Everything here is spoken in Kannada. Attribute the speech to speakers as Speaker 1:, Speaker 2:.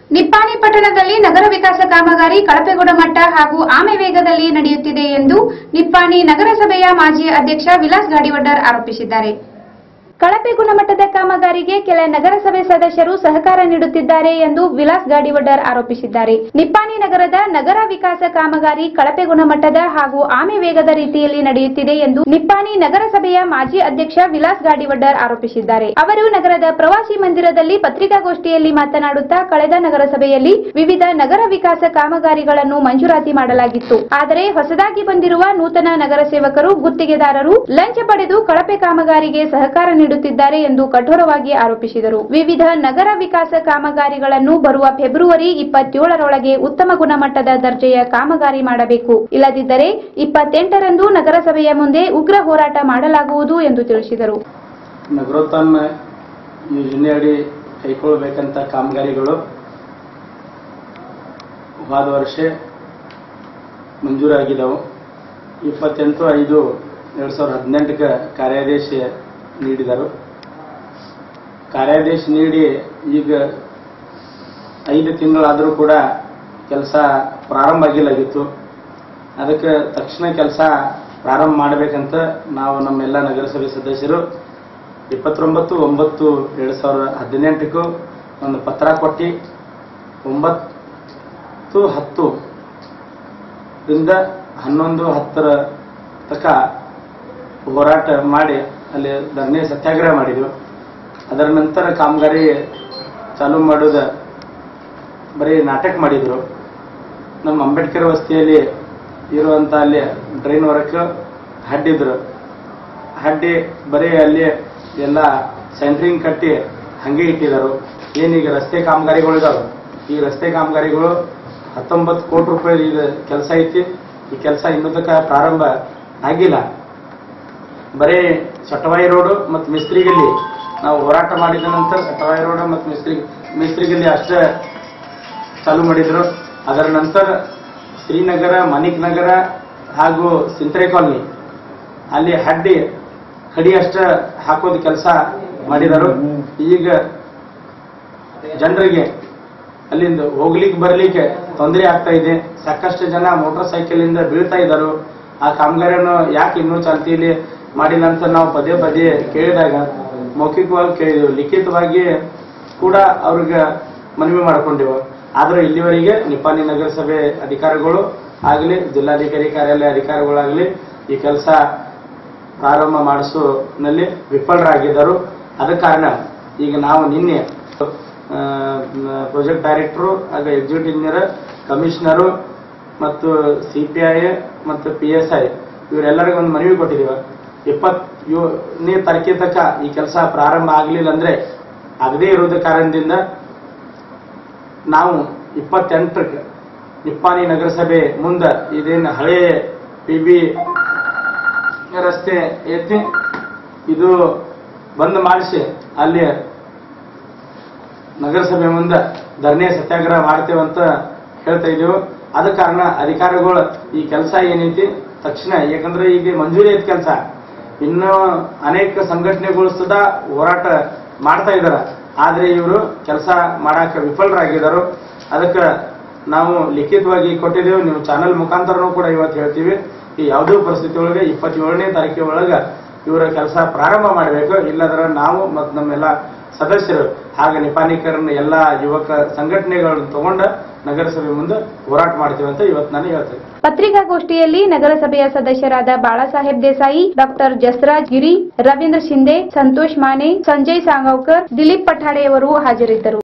Speaker 1: ನಿಪ್ಪಾಣಿ ಪಟ್ಟಣದಲ್ಲಿ ನಗರ ವಿಕಾಸ ಕಾಮಗಾರಿ ಕಳಪೆ ಗುಣಮಟ್ಟ ಹಾಗೂ ಆಮೆ ವೇಗದಲ್ಲಿ ನಡೆಯುತ್ತಿದೆ ಎಂದು ನಿಪ್ಪಾಣಿ ನಗರಸಭೆಯ ಮಾಜಿ ಅಧ್ಯಕ್ಷ ವಿಲಾಸ್ ಗಾಡಿವಡ್ಡರ್ ಆರೋಪಿಸಿದ್ದಾರೆ ಕಳಪೆ ಗುಣಮಟ್ಟದ ಕಾಮಗಾರಿಗೆ ಕೆಲ ನಗರಸಭೆ ಸದಸ್ಯರು ಸಹಕಾರ ನೀಡುತ್ತಿದ್ದಾರೆ ಎಂದು ವಿಲಾಸ್ ಗಾಡಿವಡ್ಡರ್ ಆರೋಪಿಸಿದ್ದಾರೆ ನಿಪ್ಪಾಣಿ ನಗರದ ನಗರ ವಿಕಾಸ ಕಾಮಗಾರಿ ಕಳಪೆ ಗುಣಮಟ್ಟದ ಹಾಗೂ ಆಮೆ ವೇಗದ ರೀತಿಯಲ್ಲಿ ನಡೆಯುತ್ತಿದೆ ಎಂದು ನಿಪ್ಪಾಣಿ ನಗರಸಭೆಯ ಮಾಜಿ ಅಧ್ಯಕ್ಷ ವಿಲಾಸ್ ಗಾಡಿವಡ್ಡರ್ ಆರೋಪಿಸಿದ್ದಾರೆ ಅವರು ನಗರದ ಪ್ರವಾಸಿ ಮಂದಿರದಲ್ಲಿ ಪತ್ರಿಕಾಗೋಷ್ಠಿಯಲ್ಲಿ ಮಾತನಾಡುತ್ತಾ ಕಳೆದ ನಗರಸಭೆಯಲ್ಲಿ ವಿವಿಧ ನಗರ ವಿಕಾಸ ಕಾಮಗಾರಿಗಳನ್ನು ಮಂಜೂರಾತಿ ಮಾಡಲಾಗಿತ್ತು ಆದರೆ ಹೊಸದಾಗಿ ಬಂದಿರುವ ನೂತನ ನಗರ ಸೇವಕರು ಗುತ್ತಿಗೆದಾರರು ಲಂಚ ಪಡೆದು ಕಳಪೆ ಕಾಮಗಾರಿಗೆ ಸಹಕಾರ ನೀಡುತ್ತಿದ್ದಾರೆ ಎಂದು ಕಠೋರವಾಗಿ ಆರೋಪಿಸಿದರು ವಿವಿಧ ನಗರ ವಿಕಾಸ ಕಾಮಗಾರಿಗಳನ್ನು ಬರುವ ಫೆಬ್ರವರಿ ಇಪ್ಪತ್ತೇಳರೊಳಗೆ ಉತ್ತಮ ಗುಣಮಟ್ಟದ ದರ್ಜೆಯ ಕಾಮಗಾರಿ ಮಾಡಬೇಕು ಇಲ್ಲದಿದ್ದರೆ ಇಪ್ಪತ್ತೆಂಟರಂದು ನಗರಸಭೆಯ ಮುಂದೆ ಉಗ್ರ ಹೋರಾಟ ಮಾಡಲಾಗುವುದು ಎಂದು ತಿಳಿಸಿದರು
Speaker 2: ನಗರೋತ್ಥಾನ ಯೋಜನೆಯಡಿ ಕೈಗೊಳ್ಳಬೇಕಂತ ಕಾಮಗಾರಿಗಳು ಹೋದ ವರ್ಷ ಮಂಜೂರಾಗಿದ್ದವು ಇಪ್ಪತ್ತೆಂಟು ಐದು ಎರಡು ಸಾವಿರದ ಹದಿನೆಂಟಕ್ಕೆ ಕಾರ್ಯಾದೇಶ ನೀಡಿದರು ಕಾರ್ಯಾದೇಶ ನೀಡಿ ಈಗ ಐದು ತಿಂಗಳಾದರೂ ಕೂಡ ಕೆಲಸ ಪ್ರಾರಂಭ ಆಗಿಲ್ಲಾಗಿತ್ತು ಅದಕ್ಕೆ ತಕ್ಷಣ ಕೆಲಸ ಪ್ರಾರಂಭ ಮಾಡಬೇಕಂತ ನಾವು ನಮ್ಮೆಲ್ಲ ನಗರಸಭೆ ಸದಸ್ಯರು ಇಪ್ಪತ್ತೊಂಬತ್ತು ಒಂಬತ್ತು ಎರಡು ಸಾವಿರದ ಹದಿನೆಂಟಕ್ಕೂ ಒಂದು ಪತ್ರ ಕೊಟ್ಟು ಒಂಬತ್ತು ಹತ್ತು ರಿಂದ ಹನ್ನೊಂದು ಹತ್ತರ ತನಕ ಹೋರಾಟ ಮಾಡಿ ಅಲ್ಲಿ ಧರಣಿ ಸತ್ಯಾಗ್ರಹ ಮಾಡಿದ್ವು ಅದರ ನಂತರ ಕಾಮಗಾರಿ ಚಾಲೂ ಮಾಡೋದ ಬರೀ ನಾಟಕ ಮಾಡಿದ್ರು ನಮ್ಮ ಅಂಬೇಡ್ಕರ್ ವಸ್ತಿಯಲ್ಲಿ ಇರುವಂತ ಅಲ್ಲಿ ಡ್ರೈನ್ ವರ್ಕ್ ಹಡ್ಡಿದ್ರು ಹಡ್ಡಿ ಬರೀ ಅಲ್ಲಿ ಎಲ್ಲ ಸೆಂಟ್ರಿಂಗ್ ಕಟ್ಟಿ ಹಂಗೆ ಇಟ್ಟಿದ್ದಾರೆ ಏನೀಗ ರಸ್ತೆ ಕಾಮಗಾರಿಗಳು ಇದಾವೆ ಈ ರಸ್ತೆ ಕಾಮಗಾರಿಗಳು ಹತ್ತೊಂಬತ್ತು ಕೋಟಿ ರೂಪಾಯಿ ಇದು ಕೆಲಸ ಐತಿ ಈ ಕೆಲಸ ಇನ್ನೂ ತನಕ ಪ್ರಾರಂಭ ಆಗಿಲ್ಲ ಬರೀ ಚಟವಾಯಿ ರೋಡು ಮತ್ತು ಮಿಸ್ತ್ರಿಗಲ್ಲಿ ನಾವು ಹೋರಾಟ ಮಾಡಿದ ನಂತರ ಚಟವಾಯಿ ರೋಡ್ ಮತ್ತು ಮಿಸ್ತ್ರಿ ಮಿಸ್ತ್ರಿಗಲ್ಲಿ ಅಷ್ಟೇ ಚಾಲೂ ಮಾಡಿದ್ರು ಅದರ ನಂತರ ಶ್ರೀನಗರ ಮಣಿಕ್ ನಗರ ಹಾಗೂ ಸಿಂತ್ರೆ ಕಾಲನಿ ಅಲ್ಲಿ ಹಡ್ಡಿ ಕಡಿ ಅಷ್ಟ ಹಾಕೋದು ಕೆಲಸ ಮಾಡಿದರು ಈಗ ಜನರಿಗೆ ಅಲ್ಲಿಂದ ಹೋಗ್ಲಿಕ್ಕೆ ಬರ್ಲಿಕ್ಕೆ ತೊಂದರೆ ಆಗ್ತಾ ಇದೆ ಸಾಕಷ್ಟು ಜನ ಮೋಟಾರ್ ಸೈಕಲ್ ಇಂದ ಬೀಳ್ತಾ ಇದ್ದಾರೆ ಆ ಕಾಮಗಾರಿಯನ್ನು ಯಾಕೆ ಇನ್ನೂ ಚಾಲ್ತಿಯಲ್ಲಿ ಮಾಡಿಲ್ಲ ಅಂತ ನಾವು ಪದೇ ಪದೇ ಕೇಳಿದಾಗ ಮೌಖಿಕವಾಗಿ ಕೇಳಿದೆವು ಲಿಖಿತವಾಗಿ ಕೂಡ ಅವ್ರಿಗೆ ಮನವಿ ಮಾಡ್ಕೊಂಡೆವು ಆದ್ರೆ ಇಲ್ಲಿವರೆಗೆ ನಿಪ್ಪಾಣಿ ನಗರಸಭೆ ಅಧಿಕಾರಿಗಳು ಆಗಲಿ ಜಿಲ್ಲಾಧಿಕಾರಿ ಕಾರ್ಯಾಲಯ ಅಧಿಕಾರಿಗಳಾಗಲಿ ಈ ಕೆಲಸ ಪ್ರಾರಂಭ ಮಾಡಿಸುವಲ್ಲಿ ವಿಫಲರಾಗಿದ್ದರು ಅದ ಕಾರಣ ಈಗ ನಾವು ನಿನ್ನೆ ಪ್ರಾಜೆಕ್ಟ್ ಡೈರೆಕ್ಟರು ಹಾಗೆ ಎಕ್ಸಿಕ್ಯೂಟಿವ್ ಇಂಜಿನಿಯರ್ ಕಮಿಷನರು ಮತ್ತು ಸಿ ಪಿ ಐ ಮತ್ತು ಪಿ ಎಸ್ ಐ ಇವರೆಲ್ಲರಿಗೂ ಒಂದು ಮನವಿ ಕೊಟ್ಟಿದ್ದೀವಿ ಇಪ್ಪತ್ತನೇ ತಾರೀಕಿನ ತನಕ ಈ ಕೆಲಸ ಪ್ರಾರಂಭ ಆಗಲಿಲ್ಲ ಅಂದ್ರೆ ಆಗದೇ ಇರೋದ ಕಾರಣದಿಂದ ನಾವು ಇಪ್ಪತ್ತೆಂಟಕ್ಕೆ ನಿಪ್ಪಾಣಿ ನಗರಸಭೆ ಮುಂದೆ ಇದೇನು ಹಳೆ ಪಿ ಬಿ ರಸ್ತೆ ಐತಿ ಇದು ಬಂದ್ ಮಾಡಿಸಿ ಅಲ್ಲಿ ನಗರಸಭೆ ಮುಂದೆ ಧರಣಿ ಸತ್ಯಾಗ್ರಹ ಮಾಡ್ತೇವೆ ಅಂತ ಹೇಳ್ತಾ ಇದೀವಿ ಅದ ಕಾರಣ ಅಧಿಕಾರಿಗಳು ಈ ಕೆಲಸ ಏನೈತಿ ತಕ್ಷಣ ಯಾಕಂದ್ರೆ ಈಗ ಮಂಜೂರಿ ಐತಿ ಕೆಲಸ ಇನ್ನು ಅನೇಕ ಸಂಘಟನೆಗಳು ಸುದ ಹೋರಾಟ ಮಾಡ್ತಾ ಇದಾರ ಆದ್ರೆ ಇವರು ಕೆಲಸ ಮಾಡಾಕ ವಿಫಲರಾಗಿದ್ದಾರೆ ಅದಕ್ಕೆ ನಾವು ಲಿಖಿತವಾಗಿ ಕೊಟ್ಟಿದ್ದೇವೆ ನೀವು ಚಾನೆಲ್ ಮುಖಾಂತರನೂ ಕೂಡ ಇವತ್ತು ಹೇಳ್ತೀವಿ ಈ ಯಾವುದೇ ಪರಿಸ್ಥಿತಿ ಒಳಗೆ ಇಪ್ಪತ್ತೇಳನೇ ತಾರೀಕಿನ ಒಳಗೆ ಇವರ ಕೆಲಸ ಪ್ರಾರಂಭ ಮಾಡಬೇಕು ಇಲ್ಲದ್ರೆ ನಾವು ಮತ್ತು ನಮ್ಮೆಲ್ಲ ಸದಸ್ಯರು ಹಾಗೆ ನಿಪಾನಿಕರನ್ನ ಎಲ್ಲ ಯುವಕ ಸಂಘಟನೆಗಳನ್ನು ತಗೊಂಡ ನಗರಸಭೆ ಮುಂದೆ ಹೋರಾಟ ಮಾಡ್ತೀವಿ ಅಂತ ಇವತ್ತು ನಾನು ಹೇಳ್ತೇನೆ
Speaker 1: ಪತ್ರಿಕಾಗೋಷ್ಠಿಯಲ್ಲಿ ನಗರಸಭೆಯ ಸದಸ್ಯರಾದ ಬಾಳಾಸಾಹೇಬ್ ದೇಸಾಯಿ ಡಾಕ್ಟರ್ ಜಸರಾಜ್ ಗಿರಿ ರವೀಂದ್ರ ಶಿಂದೆ ಸಂತೋಷ್ ಮಾನೆ ಸಂಜಯ್ ಸಾಂಗಾವ್ಕರ್ ದಿಲೀಪ್ ಪಠಾಡೆಯವರು ಹಾಜರಿದ್ದರು